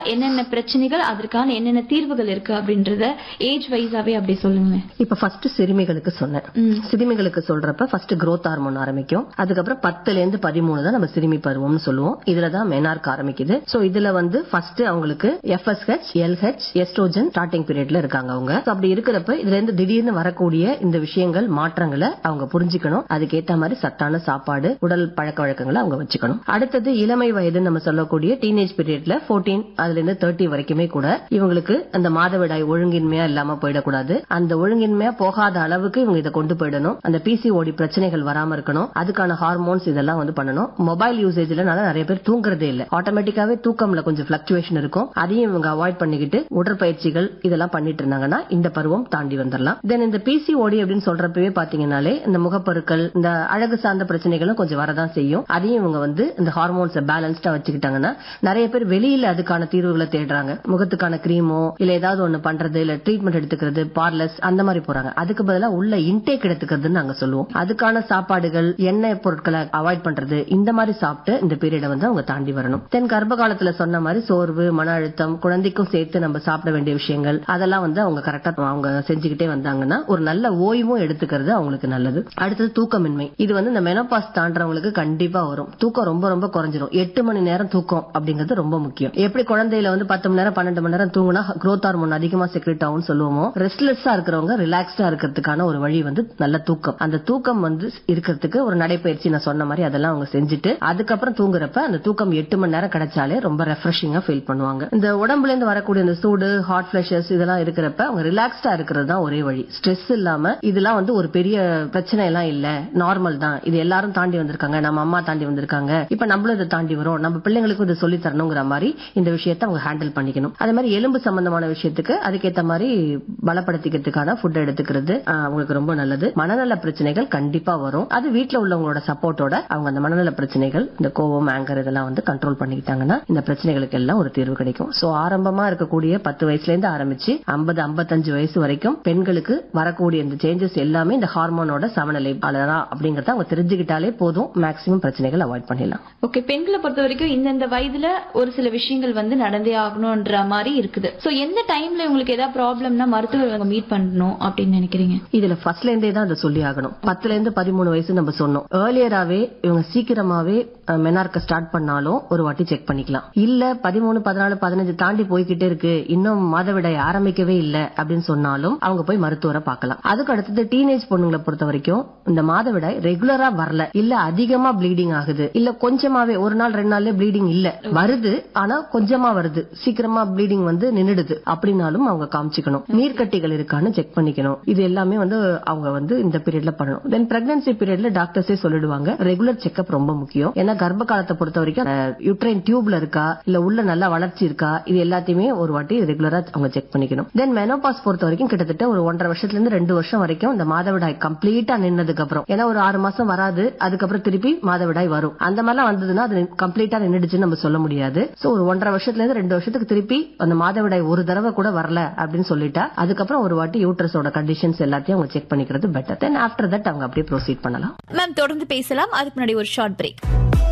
என்னென்ன பிரச்சனைகள் அதற்கான என்னென்ன தீர்வுகள் இருக்கு அப்படின்றத ஏஜ் வைஸாவே அப்படி சொல்லுங்க இப்ப ஃபர்ஸ்ட் சிறுமிகளுக்கு சொன்னேன் ம். சிறுமிகளுக்கு சொல்றப்ப ஃபர்ஸ்ட் growth ஹார்மோன் ஆரம்பிக்கும் அதுக்கப்புறம் பத்துல இருந்து பதிமூணு தான் நம்ம சிறுமி பருவம்னு சொல்லுவோம் இதுல தான் மெனார்க் ஆரம்பிக்குது சோ இதுல வந்து ஃபர்ஸ்ட் அவங்களுக்கு எஃப்எஸ்ஹெச் எல்ஹெச் எஸ்ட்ரோஜன் ஸ்டார்டிங் பீரியட்ல இருக்காங்க அவங்க So அப்படி இருக்கிறப்ப இதுல இருந்து திடீர்னு வரக்கூடிய இந்த விஷயங்கள் மாற்றங்களை அவங்க புரிஞ்சுக்கணும் அதுக்கேத்த மாதிரி சத்தான சாப்பாடு உடல் பழக்க வழக்கங்களை அவங்க வச்சுக்கணும் அடுத்தது இளமை வயதுன்னு நம்ம சொல்லக்கூடிய டீனேஜ் பீரியட்ல 14 அதுல இருந்து தேர்ட்டி வரைக்குமே கூட இவங்களுக்கு அந்த மாதவிடாய் ஒழுங்கின்மையா இல்லாம போயிடக்கூடாது அந்த ஒழுங்கின்மையா போகாத அளவுக்கு இவங்க இதை கொண்டு போயிடணும் அந்த பிசிஓடி பிரச்சனைகள் வராம இருக்கணும் அதுக்கான ஹார்மோன்ஸ் இதெல்லாம் வந்து பண்ணணும் மொபைல் யூசேஜ்ல நிறைய பேர் தூங்குறதே இல்ல ஆட்டோமேட்டிக்காவே தூக்கம்ல கொஞ்சம் பிளக்சுவேஷன் இருக்கும் அதையும் இவங்க அவாய்ட் பண்ணிக்கிட்டு உடற்பயிற்சிகள் இதெல்லாம் பண்ணிட்டு இருந்தாங்கன்னா இந்த பருவம் தாண்டி வந்துடலாம் தென் இந்த பிசிஓடி அப்படின்னு சொல்றப்பவே பாத்தீங்கன்னாலே இந்த முகப்பருக்கள் இந்த அழகு சார்ந்த பிரச்சனைகளும் கொஞ்சம் வரதான் செய்யும் அதையும் இவங்க வந்து இந்த ஹார்மோன்ஸை பேலன்ஸ்டா வச்சுக்கிட்டாங்கன்னா நிறைய பேர் வெளியில அதுக்கான தீர்வுகளை தேடுறாங்க முகத்துக்கான கிரீமோ இல்ல ஏதாவது ஒண்ணு பண்றது இல்ல ட்ரீட்மெண்ட் எடுத்துக்கிறது பார்லர்ஸ் அந்த மாதிரி போறாங்க அதுக்கு பதிலா உள்ள இன்டேக் எடுத்துக்கிறதுன்னு நாங்க சொல்லுவோம் அதுக்கான சாப்பாடுகள் எண்ணெய் பொருட்களை அவாய்ட் பண்றது இந்த மாதிரி சாப்பிட்டு இந்த பீரியடை வந்து அவங்க தாண்டி வரணும் தென் கர்ப்ப காலத்துல சொன்ன மாதிரி சோர்வு மன அழுத்தம் குழந்தைக்கும் சேர்த்து நம்ம சாப்பிட வேண்டிய விஷயங்கள் அதெல்லாம் வந்து அவங்க கரெக்டா அவங்க செஞ்சுக்கிட்டே வந்தாங்கன்னா ஒரு நல்ல ஓய்வும் எடுத்துக்கிறது அவங்களுக்கு நல்லது அடுத்தது தூக்கமின்மை இது வந்து இந்த மெனோபாஸ் தாண்டறவங்களுக்கு கண்டிப்பா வரும் தூக்கம் ரொம்ப ரொம்ப குறைஞ்சிரும் எட்டு மணி நேரம் தூக்கம் அப்படிங்கிறது ரொம்ப முக்கியம் எப்படி குழந்தையில வந்து பத்து மணி நேரம் பன்னெண்டு மணி நேரம் தூங்குனா growth ஹார்மோன் அதிகமா செக்ரெட் ஆகும்னு சொல்லுவோமோ ரெஸ்ட்லெஸ்ஸா இருக்கிறவங்க ரிலாக்ஸ்டா இருக்கிறதுக்கான ஒரு வழி வந்து நல்ல தூக்கம் அந்த தூக்கம் வந்து இருக்கிறதுக்கு ஒரு நடைப்பயிற்சி நான் சொன்ன மாதிரி அதெல்லாம் அவங்க செஞ்சுட்டு அதுக்கப்புறம் தூங்குறப்ப அந்த தூக்கம் எட்டு மணி நேரம் கிடைச்சாலே ரொம்ப ரெஃப்ரெஷிங்கா ஃபீல் பண்ணுவாங்க இந்த உடம்புல இருந்து வரக்கூடிய இந்த சூடு ஹாட் பிளஷஸ் இதெல்லாம் இருக்கிறப்ப அவங்க ரிலாக்ஸ்டா இருக்கிறது தான் ஒரே வழி ஸ்ட்ரெஸ் இல்லாம இதெல்லாம் வந்து ஒரு பெரிய பிரச்சனை எல்லாம் இல்ல நார்மல் தான் இது எல்லாரும் தாண்டி வந்திருக்காங்க நம்ம அம்மா தாண்டி வந்திருக்காங்க இப்ப நம்மளும் இதை தாண்டி வரோம் நம்ம பிள்ளைங்களுக்கும் இதை சொல்லி தரணுங்கிற மாதிரி இந்த விஷயத்தை அவங்க ஹேண்டில் பண்ணிக்கணும் அதே மாதிரி எலும்பு சம்பந்தமான விஷயத்துக்கு அதுக்கேத்த மாதிரி பலப்படுத்திக்கிறதுக்கான ஃபுட் எடுத்துக்கிறது ஆஹ், அவங்களுக்கு ரொம்ப நல்லது மனநல பிரச்சனைகள் கண்டிப்பா வரும் அது வீட்ல உள்ளவங்களோட சப்போர்ட்டோட அவங்க அந்த மனநல பிரச்சனைகள் இந்த கோவம் ஆங்கர் இதெல்லாம் வந்து கண்ட்ரோல் பண்ணிக்கிட்டாங்கன்னா இந்த பிரச்சனைகளுக்கு எல்லாம் ஒரு தீர்வு கிடைக்கும் சோ ஆரம்பமா இருக்கக்கூடிய பத்து வயசுல இருந்து ஆரம்பிச்சு ஐம்பது ஐம்பத்தஞ்சு வயசு வரைக்கும் பெண்களுக்கு வரக்கூடிய இந்த சேஞ்சஸ் எல்லாமே இந்த ஹார்மோனோட சமநிலை அலரா அப்படிங்கறத அவங்க தெரிஞ்சுக்கிட்டாலே போதும் மேக்சிமம் பிரச்சனைகள் அவாய்ட் பண்ணிடலாம் ஓகே பெண்களை பொறுத்த வரைக்கும் இந்தந்த வயதுல ஒரு சில விஷயங்கள் வந்து நடந்தே ஆகணும்ன்ற மாதிரி இருக்குது சோ எந்த டைம்ல உங்களுக்கு ஏதாவது ப்ராப்ளம்னா மருத்துவர் மீட் பண்ணணும் அப்படின்னு நினைக்கிறீங்க இதுல ஃபர்ஸ்ட்ல இருந்தே தான் அதை சொல்லி ஆகணும் பத்துல இருந்து பதிமூணு வயசு நம்ம சொன்னோம் ஏர்லியராவே இவங்க சீக்கிரமாவே மெனார்க்க ஸ்டார்ட் பண்ணாலும் ஒரு வாட்டி செக் பண்ணிக்கலாம் இல்ல பதிமூணு பதினாலு பதினஞ்சு தாண்டி போய்கிட்டே இருக்கு இன்னும் மாதவிடாய் ஆரம்பிக்கவே இல்ல அப்படின்னு சொன்னாலும் அவங்க போய் மருத்துவரை பார்க்கலாம் அதுக்கு அடுத்தது டீனேஜ் பொண்ணுங்களை பொறுத்த வரைக்கும் இந்த மாதவிடாய் ரெகுலரா வரல இல்ல அதிகமா ப்ளீடிங் ஆகுது இல்ல கொஞ்சமாவே ஒரு நாள் ரெண்டு நாள்ல ப்ளீடிங் இல்ல வருது ஆனா கொஞ்சமா வருது சீக்கிரமா ப்ளீடிங் வந்து நின்னுடுது அப்படின்னாலும் அவங்க காமிச்சுக்கணும் நீர்க்கட்டிகள் இருக்கான்னு செக் பண்ணிக்கணும் இது எல்லாமே வந்து அவங்க வந்து இந்த பீரியட்ல பண்ணணும் தென் பிரெக்னன்சி பீரியட்ல டாக்டர்ஸே சொல்லிடுவாங்க ரெகுலர் செக்அப் ரொம்ப முக்கியம் ஏன்னா கர்ப்ப காலத்தை பொறுத்த வரைக்கும் யூட்ரைன் டியூப்ல இருக்கா இல்ல உள்ள நல்லா வளர்ச்சி இருக்கா இது எல்லாத்தையுமே ஒரு வாட்டி ரெகுலரா அவங்க செக் பண்ணிக்கணும் தென் மெனோபாஸ் பொறுத்த வரைக்கும் கிட்டத்தட்ட ஒரு ஒன்றரை வருஷத்துல இருந்து ரெண்டு வருஷம் வரைக்கும் இந்த மாதவிடாய் கம்ப்ளீட்டா நின்னதுக்கு அப்புறம் ஏன்னா ஒரு ஆறு மாசம் வராது அதுக்கப்புறம் திருப்பி மாதவிடாய் வரும் அந்த மாதிரிலாம் வந்ததுன்னா அது கம்ப்ளீட்டா நின்னுடுச்சுன்னு நம்ம சொல்ல முடியாது சோ ஒரு ஒன்றரை வருஷத்துல இருந்து ரெண்டு வருஷத்துக்கு திருப்பி அந்த மாதவிடாய் ஒரு தடவை கூட வரல அப்படின்னு சொல்லிட்டா அதுக்கப்புறம் ஒரு வாட்டி யூட்ரஸோட கண்டிஷன்ஸ் எல்லாத்தையும் அவங்க செக் பண்ணிக்கிறது பெட்டர் தென் ஆஃப்டர் தட் அவங்க அப்படியே ப்ரொசீட் பண்ணலாம் மேம் தொடர்ந்து பேசலாம் அதுக்கு முன்னாடி ஒரு ஷார்ட் பிரேக்